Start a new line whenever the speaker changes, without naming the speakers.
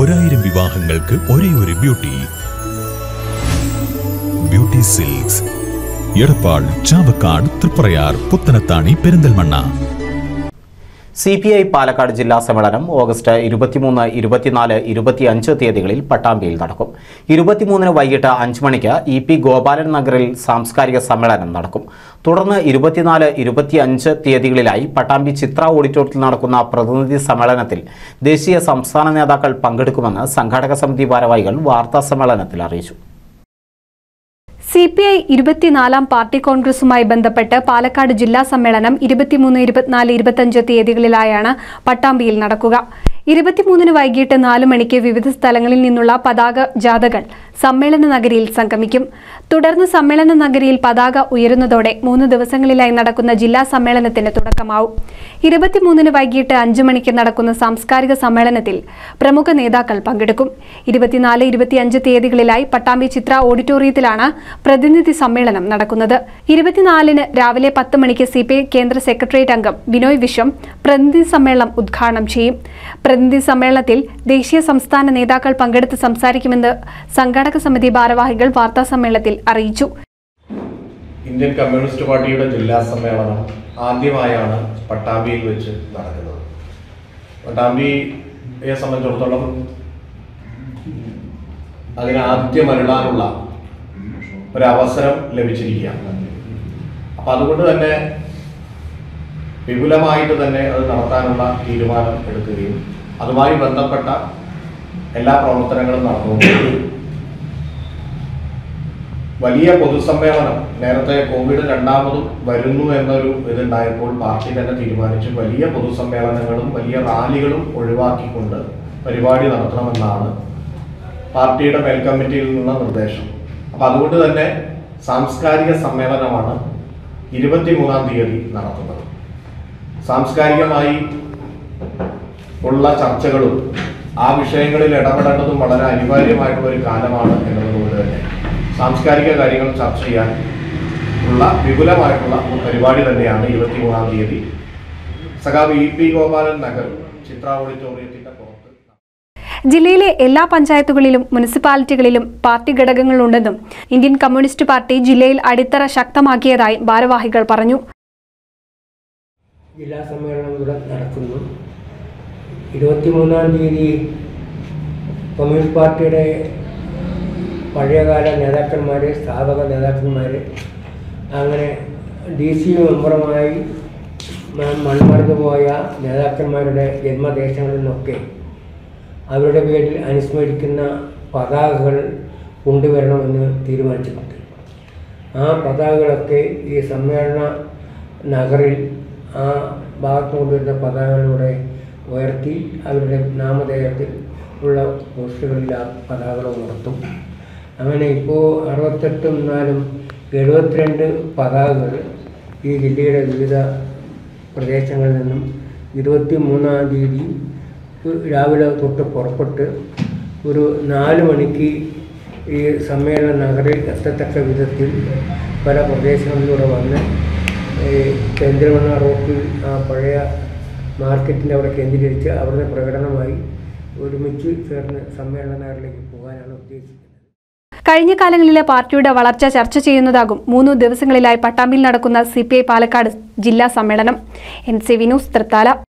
ഒരായിരം വിവാഹങ്ങൾക്ക് ഒരേ ഒരു beauty beauty silks Edappal Chavakkad Triprayar Puthanathani Perinthalmanna
C P I Palakkad ജില്ലാ സമ്മേളനം ഓഗസ്റ്റ് ഇരുപത്തിമൂന്ന് ഇരുപത്തിനാല് ഇരുപത്തിയഞ്ച് തീയതികളിൽ പട്ടാമ്പിയിൽ നടക്കും ഇരുപത്തിമൂന്നിന് വൈകിട്ട് അഞ്ച് മണിക്ക് ഇ പി ഗോപാലൻ നഗറിൽ സാംസ്കാരിക സമ്മേളനം നടക്കും തുടർന്ന് ഇരുപത്തിനാല് ഇരുപത്തിയഞ്ച് തീയതികളിലായി പട്ടാമ്പി ചിത്ര ഓഡിറ്റോറിയത്തിൽ നടക്കുന്ന പ്രതിനിധി സമ്മേളനത്തിൽ ദേശീയ സംസ്ഥാന നേതാക്കൾ പങ്കെടുക്കുമെന്ന് സംഘാടക സമിതി ഭാരവാഹികൾ വാർത്താ സമ്മേളനത്തിൽ അറിയിച്ചു
സി പി ഐ ഇരുപത്തിനാലാം പാർട്ടി കോൺഗ്രസുമായി ബന്ധപ്പെട്ട് പാലക്കാട് ജില്ലാ സമ്മേളനം ഇരുപത്തിമൂന്ന് ഇരുപത്തിനാല് ഇരുപത്തഞ്ച് തീയതികളിലായാണ് പട്ടാമ്പിയിൽ നടക്കുക ഇരുപത്തിമൂന്നിന് വൈകിട്ട് നാല് മണിക്ക് വിവിധ സ്ഥലങ്ങളിൽ നിന്നുള്ള പതാക ജാഥകൾ സമ്മേളന നഗരിയിൽ സംഗമിക്കും തുടർന്ന് സമ്മേളന നഗരിയിൽ പതാക ഉയരുന്നതോടെ മൂന്ന് ദിവസങ്ങളിലായി നടക്കുന്ന ജില്ലാ സമ്മേളനത്തിന് തുടക്കമാവും ഇരുപത്തിമൂന്നിന് വൈകിട്ട് അഞ്ചു മണിക്ക് നടക്കുന്ന സാംസ്കാരിക സമ്മേളനത്തിൽ പ്രമുഖ നേതാക്കൾ പങ്കെടുക്കും ഇരുപത്തിനാല് ഇരുപത്തിയഞ്ച് തീയതികളിലായി പട്ടാമ്പി ചിത്ര ഓഡിറ്റോറിയത്തിലാണ് പ്രതിനിധി സമ്മേളനം നടക്കുന്നത് ഇരുപത്തിനാലിന് രാവിലെ പത്ത് മണിക്ക് സി പി ഐ കേന്ദ്ര സെക്രട്ടേറിയറ്റ് അംഗം ബിനോയ് വിശ്വം പ്രതിനിധി സമ്മേളനം ഉദ്ഘാടനം ചെയ്യും പ്രതിനിധി സമ്മേളനത്തിൽ ദേശീയ സംസ്ഥാന നേതാക്കൾ പങ്കെടുത്ത് സംസാരിക്കുമെന്ന് സംഘാടക സമിതി ഭാരവാഹികൾ വാർത്താ സമ്മേളനത്തിൽ അറിയിച്ചു
ഇന്ത്യൻ കമ്മ്യൂണിസ്റ്റ് പാർട്ടിയുടെ ജില്ലാ സമ്മേളനം ആദ്യമായാണ് പട്ടാമ്പിയിൽ വെച്ച് നടക്കുന്നത് പട്ടാമ്പിയെ സംബന്ധിച്ചിടത്തോളം അതിന് ആദ്യം അരുളാനുള്ള ഒരവസരം ലഭിച്ചിരിക്കുകയാണ് അപ്പം അതുകൊണ്ട് തന്നെ വിപുലമായിട്ട് തന്നെ അത് നടത്താനുള്ള തീരുമാനം എടുക്കുകയും അതുമായി ബന്ധപ്പെട്ട എല്ലാ പ്രവർത്തനങ്ങളും നടന്നുകൊണ്ടിരിക്കും വലിയ പൊതുസമ്മേളനം നേരത്തെ കോവിഡ് രണ്ടാമതും വരുന്നു എന്നൊരു ഇതുണ്ടായപ്പോൾ പാർട്ടി തന്നെ തീരുമാനിച്ചു വലിയ പൊതുസമ്മേളനങ്ങളും വലിയ റാലികളും ഒഴിവാക്കിക്കൊണ്ട് പരിപാടി നടത്തണമെന്നാണ് പാർട്ടിയുടെ മേൽക്കമ്മിറ്റിയിൽ നിന്നുള്ള നിർദ്ദേശം അപ്പം അതുകൊണ്ട് തന്നെ സാംസ്കാരിക സമ്മേളനമാണ് ഇരുപത്തിമൂന്നാം തീയതി നടത്തുന്നത് സാംസ്കാരികമായി ഉള്ള ചർച്ചകളും ആ വിഷയങ്ങളിൽ ഇടപെടേണ്ടതും വളരെ അനിവാര്യമായിട്ടുള്ള ഒരു കാലമാണ് എന്നതുകൊണ്ട് തന്നെ സാംസ്കാരിക കാര്യങ്ങൾ ചർച്ച ചെയ്യാൻ ഉള്ള വിപുലമായിട്ടുള്ള ഒരു പരിപാടി തന്നെയാണ് ഇരുപത്തിമൂന്നാം തീയതി സഖാവ് ഇ പി ഗോപാലൻ നഗർ ചിത്ര ഓഡിറ്റോറിയത്തിന്റെ പുറത്ത്
ജില്ലയിലെ എല്ലാ പഞ്ചായത്തുകളിലും മുനിസിപ്പാലിറ്റികളിലും പാർട്ടി ഘടകങ്ങളുണ്ടെന്നും ഇന്ത്യൻ കമ്മ്യൂണിസ്റ്റ് പാർട്ടി ജില്ലയിൽ അടിത്തറ ശക്തമാക്കിയതായി ഭാരവാഹികൾ പറഞ്ഞു
ജില്ലാ സമ്മേളനം ഇവിടെ നടക്കുന്നു ഇരുപത്തിമൂന്നാം തീയതി കമ്മ്യൂണിസ്റ്റ് പാർട്ടിയുടെ പഴയകാല നേതാക്കന്മാർ സ്ഥാപക നേതാക്കന്മാർ അങ്ങനെ ഡി സി മെമ്പറുമായി മ- മൺമറന്നു പോയ നേതാക്കന്മാരുടെ ജന്മദേശങ്ങളിൽ നിന്നൊക്കെ അവരുടെ പേരിൽ അനുസ്മരിക്കുന്ന പതാകകൾ കൊണ്ടുവരണമെന്ന് തീരുമാനിച്ചിട്ടുണ്ട് ആ പതാകകളൊക്കെ ഈ സമ്മേളന നഗറിൽ ആ ഭാഗത്ത് കൊണ്ടുവരുന്ന പതാകകളിലൂടെ ഉയർത്തി അവരുടെ നാമധേയത്തിൽ ഉള്ള പോസ്റ്റുകളിൽ ആ പതാകകൾ ഉയർത്തും അങ്ങനെ ഇപ്പോൾ അറുപത്തെട്ടും നാലും എഴുപത്തിരണ്ട് പതാകകൾ ഈ ജില്ലയുടെ വിവിധ പ്രദേശങ്ങളിൽ നിന്നും ഇരുപത്തി മൂന്നാം തീയതി രാവിലെ തൊട്ട് പുറപ്പെട്ട് ഒരു നാല് മണിക്ക് ഈ സമ്മേളന നഗറിൽ എത്തത്തക്ക വിധത്തിൽ പല പ്രദേശങ്ങളിലൂടെ വന്ന് ഈ പെരിന്തൽമണ്ണ റോട്ടിൽ ആ പഴയ മാർക്കറ്റിൻ്റെ അവിടെ കേന്ദ്രീകരിച്ച് അവിടുന്ന് പ്രകടനമായി ഒരുമിച്ച് ചേർന്ന് സമ്മേളന നഗറിലേക്ക് പോകാനാണ് ഉദ്ദേശിക്കുന്നത്
കഴിഞ്ഞ കാലങ്ങളിലെ പാർട്ടിയുടെ വളർച്ച ചർച്ച ചെയ്യുന്നതാകും മൂന്നു ദിവസങ്ങളിലായി പട്ടാമ്പിയിൽ നടക്കുന്ന സി പാലക്കാട് ജില്ലാ സമ്മേളനം N C V news Thrithala